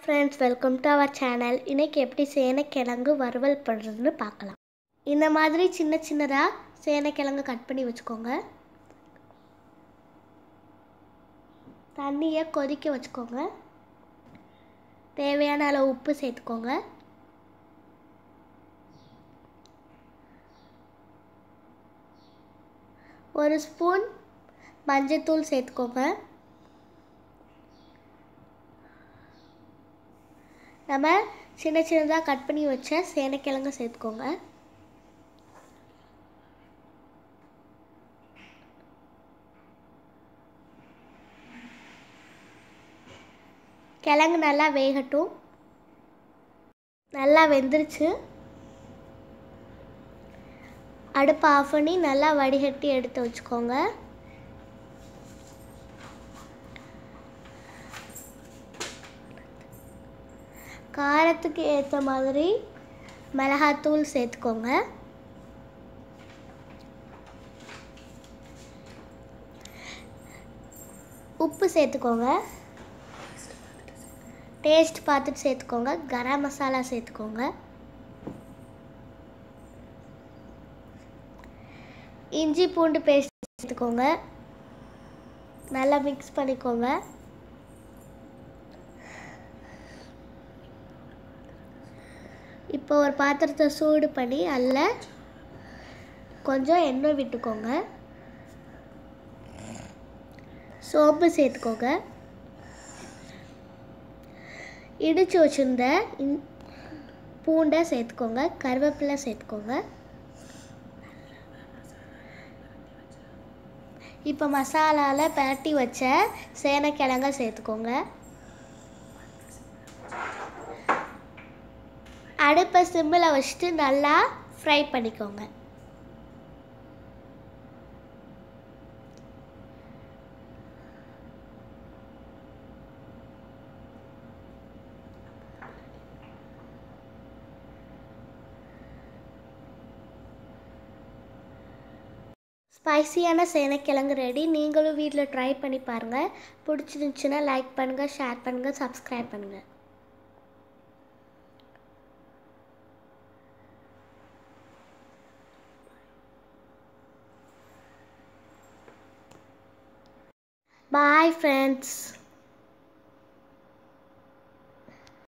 Friends welcome to our channel இன்றைக்கி எப்படி சேனைக்கிழங்கு வறுவல் பண்ணுறதுன்னு பார்க்கலாம் இந்த மாதிரி சின்ன சின்னதாக சேனைக்கிழங்கு கட் பண்ணி வச்சுக்கோங்க தண்ணியை கொதிக்க வச்சுக்கோங்க தேவையான அளவு உப்பு சேர்த்துக்கோங்க ஒரு ஸ்பூன் மஞ்சத்தூள் சேர்த்துக்கோங்க நம்ம சின்ன சின்னதாக கட் பண்ணி வச்ச சேனைக்கிழங்கு சேர்த்துக்கோங்க கிழங்கு நல்லா வேகட்டும் நல்லா வெந்துருச்சு அடுப்பை ஆஃப் பண்ணி நல்லா வடிகட்டி எடுத்து வச்சுக்கோங்க காரத்துக்கு ஏற்ற மாதிரி மிளகாத்தூள் சேர்த்துக்கோங்க உப்பு சேர்த்துக்கோங்க டேஸ்ட் பார்த்துட்டு சேர்த்துக்கோங்க கரம் மசாலா சேர்த்துக்கோங்க இஞ்சி பூண்டு பேஸ்ட் சேர்த்துக்கோங்க நல்லா மிக்ஸ் பண்ணிக்கோங்க இப்போ ஒரு பாத்திரத்தை சூடு பண்ணி அதில் கொஞ்சம் எண்ணெய் விட்டுக்கோங்க சோப்பு சேர்த்துக்கோங்க இடித்து வச்சுருந்த பூண்டை சேர்த்துக்கோங்க கருவேப்பிலை சேர்த்துக்கோங்க இப்போ மசாலாவில் பரட்டி வச்ச சேனைக்கிழங்க சேர்த்துக்கோங்க அடுப்பை சிம்மில் வச்சுட்டு நல்லா ஃப்ரை பண்ணிக்கோங்க ஸ்பைசியான சேனைக்கிழங்கு ரெடி நீங்களும் வீட்டில் ட்ரை பண்ணி பாருங்கள் பிடிச்சிருந்துச்சுன்னா லைக் பண்ணுங்கள் ஷேர் பண்ணுங்கள் சப்ஸ்கிரைப் பண்ணுங்கள் Bye, friends.